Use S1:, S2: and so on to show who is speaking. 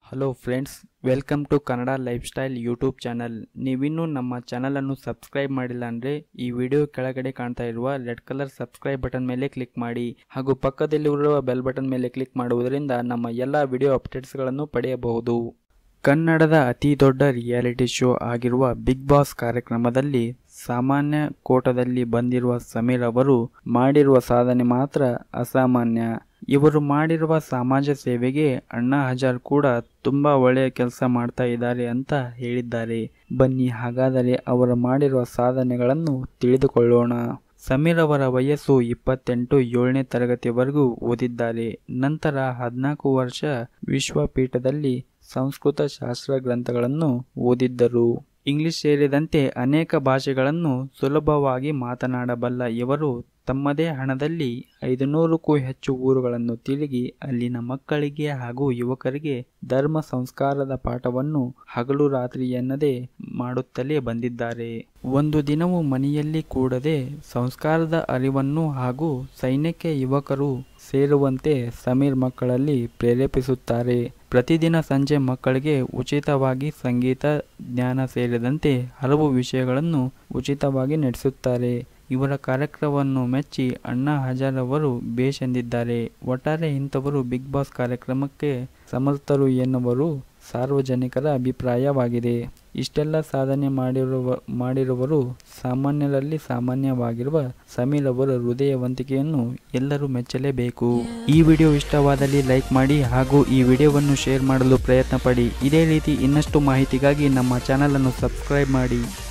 S1: hello friends welcome to Kannada lifestyle YouTube channel ನೀವಿನ್ನೂ ನಮ್ಮ ಚಾನಲನ್ನು ಸಬ್ಸ್ಕ್ರೈಬ್ ಮಾಡಿಲ್ಲ ಅಂದರೆ ಈ ವಿಡಿಯೋ ಕೆಳಗಡೆ ಕಾಣ್ತಾ ಇರುವ ರೆಡ್ ಕಲರ್ ಸಬ್ಸ್ಕ್ರೈಬ್ ಬಟನ್ ಮೇಲೆ ಕ್ಲಿಕ್ ಮಾಡಿ ಹಾಗೂ ಪಕ್ಕದಲ್ಲಿರುವ ಬೆಲ್ ಬಟನ್ ಮೇಲೆ ಕ್ಲಿಕ್ ಮಾಡುವುದರಿಂದ ನಮ್ಮ ಎಲ್ಲ ವಿಡಿಯೋ ಅಪ್ಡೇಟ್ಸ್ಗಳನ್ನು ಪಡೆಯಬಹುದು ಕನ್ನಡದ ಅತಿ ದೊಡ್ಡ ರಿಯಾಲಿಟಿ ಶೋ ಆಗಿರುವ ಬಿಗ್ ಬಾಸ್ ಕಾರ್ಯಕ್ರಮದಲ್ಲಿ ಸಾಮಾನ್ಯ ಕೋಟದಲ್ಲಿ ಬಂದಿರುವ ಸಮೀರ್ ಅವರು ಮಾಡಿರುವ ಸಾಧನೆ ಮಾತ್ರ ಅಸಾಮಾನ್ಯ ಇವರು ಮಾಡಿರುವ ಸಮಾಜ ಸೇವೆಗೆ ಅಣ್ಣಾ ಹಜಾರ್ ಕೂಡ ತುಂಬಾ ಒಳ್ಳೆಯ ಕೆಲಸ ಮಾಡ್ತಾ ಇದ್ದಾರೆ ಅಂತ ಹೇಳಿದ್ದಾರೆ ಬನ್ನಿ ಹಾಗಾದರೆ ಅವರು ಮಾಡಿರುವ ಸಾಧನೆಗಳನ್ನು ತಿಳಿದುಕೊಳ್ಳೋಣ ಸಮೀರ್ ಅವರ ವಯಸ್ಸು ಇಪ್ಪತ್ತೆಂಟು ಏಳನೇ ತರಗತಿವರೆಗೂ ಓದಿದ್ದಾರೆ ನಂತರ ಹದಿನಾಲ್ಕು ವರ್ಷ ವಿಶ್ವಪೀಠದಲ್ಲಿ ಸಂಸ್ಕೃತ ಶಾಸ್ತ್ರ ಗ್ರಂಥಗಳನ್ನು ಓದಿದ್ದರು ಇಂಗ್ಲಿಷ್ ಸೇರಿದಂತೆ ಅನೇಕ ಭಾಷೆಗಳನ್ನು ಸುಲಭವಾಗಿ ಮಾತನಾಡಬಲ್ಲ ಇವರು ತಮ್ಮದೇ ಹಣದಲ್ಲಿ ಐದುನೂರಕ್ಕೂ ಹೆಚ್ಚು ಊರುಗಳನ್ನು ತಿರುಗಿ ಅಲ್ಲಿನ ಮಕ್ಕಳಿಗೆ ಹಾಗೂ ಯುವಕರಿಗೆ ಧರ್ಮ ಸಂಸ್ಕಾರದ ಪಾಠವನ್ನು ಹಗಲು ರಾತ್ರಿ ಎನ್ನದೇ ಮಾಡುತ್ತಲೇ ಬಂದಿದ್ದಾರೆ ಒಂದು ದಿನವೂ ಮನೆಯಲ್ಲಿ ಕೂಡದೆ ಸಂಸ್ಕಾರದ ಅರಿವನ್ನು ಹಾಗೂ ಸೈನ್ಯಕ್ಕೆ ಯುವಕರು ಸೇರುವಂತೆ ಸಮೀರ್ ಮಕ್ಕಳಲ್ಲಿ ಪ್ರೇರೇಪಿಸುತ್ತಾರೆ ಪ್ರತಿದಿನ ಸಂಜೆ ಮಕ್ಕಳಿಗೆ ಉಚಿತವಾಗಿ ಸಂಗೀತ ಜ್ಞಾನ ಸೇರಿದಂತೆ ಹಲವು ವಿಷಯಗಳನ್ನು ಉಚಿತವಾಗಿ ನಡೆಸುತ್ತಾರೆ ಇವರ ಕಾರ್ಯಕ್ರಮವನ್ನು ಮೆಚ್ಚಿ ಅಣ್ಣಾ ಹಜಾರ್ ಅವರು ಬೇಷ್ ಎಂದಿದ್ದಾರೆ ಒಟ್ಟಾರೆ ಇಂಥವರು ಬಿಗ್ ಬಾಸ್ ಕಾರ್ಯಕ್ರಮಕ್ಕೆ ಸಮರ್ಥರು ಎನ್ನುವರು ಸಾರ್ವಜನಿಕರ ಅಭಿಪ್ರಾಯವಾಗಿದೆ ಇಷ್ಟೆಲ್ಲ ಸಾಧನೆ ಮಾಡಿರುವ ಮಾಡಿರುವರು ಸಾಮಾನ್ಯರಲ್ಲಿ ಸಾಮಾನ್ಯವಾಗಿರುವ ಸಮೀರ್ ಅವರ ಹೃದಯವಂತಿಕೆಯನ್ನು ಎಲ್ಲರೂ ಮೆಚ್ಚಲೇಬೇಕು ಈ ವಿಡಿಯೋ ಇಷ್ಟವಾದಲ್ಲಿ ಲೈಕ್ ಮಾಡಿ ಹಾಗೂ ಈ ವಿಡಿಯೋವನ್ನು ಶೇರ್ ಮಾಡಲು ಪ್ರಯತ್ನ ಪಡಿ ಇದೇ ರೀತಿ ಇನ್ನಷ್ಟು ಮಾಹಿತಿಗಾಗಿ ನಮ್ಮ ಚಾನಲನ್ನು ಸಬ್ಸ್ಕ್ರೈಬ್ ಮಾಡಿ